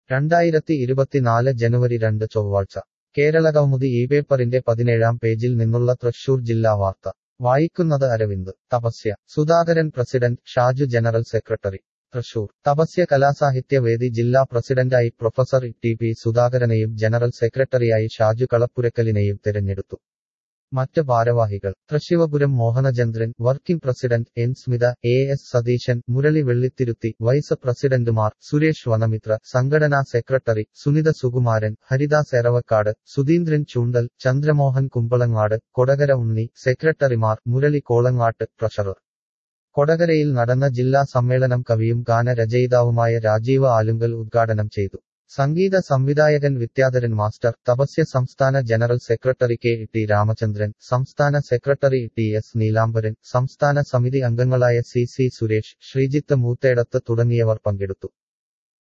രണ്ടായിരത്തി ഇരുപത്തിനാല് ജനുവരി രണ്ട് ചൊവ്വാഴ്ച കേരളകൗമുദി ഈ പേപ്പറിന്റെ പതിനേഴാം പേജിൽ നിന്നുള്ള തൃശൂർ ജില്ലാ വാർത്ത വായിക്കുന്നത് Aravind Tapasya Sudhakaran president Shaju general secretary Thrissur Tapasya Kalasahityavedi ജില്ലാ പ്രസിഡന്റായി പ്രൊഫസർ ടി പി സുധാകരനെയും ജനറൽ സെക്രട്ടറിയായി ഷാജു കളപ്പുരക്കലിനെയും തിരഞ്ഞെടുത്തു മറ്റ് ഭാരവാഹികൾ Thrissivapuram Mohanachandran working president N Smitha A S Satheeshan Murali Vellithiruthi vice പ്രസിഡന്റുമാർ സുരേഷ് വനമിത്ര സംഘടനാ സെക്രട്ടറി സുനിത സുകുമാരൻ ഹരിദാസ് എറവക്കാട് സുധീന്ദ്രൻ ചൂണ്ടൽ ചന്ദ്രമോഹൻ കുമ്പളങ്ങാട് കൊടകര ഉണ്ണി സെക്രട്ടറിമാർ മുരളി കോളങ്ങാട്ട് ട്രഷറർ കൊടകരയിൽ നടന്ന ജില്ലാ സമ്മേളനം കവിയും ഗാനരചയിതാവുമായ രാജീവ ആലുങ്കൽ ഉദ്ഘാടനം ചെയ്തു സംഗീത സംവിധായകൻ വിദ്യാധരൻ മാസ്റ്റർ തപസ്യ സംസ്ഥാന general secretary K T Ramachandran സംസ്ഥാന സെക്രട്ടറി ടി എസ് നീലാംബരൻ സംസ്ഥാന സമിതി അംഗങ്ങളായ സി സി സുരേഷ് ശ്രീജിത്ത് മൂത്തേടത്ത് തുടങ്ങിയവർ പങ്കെടുത്തു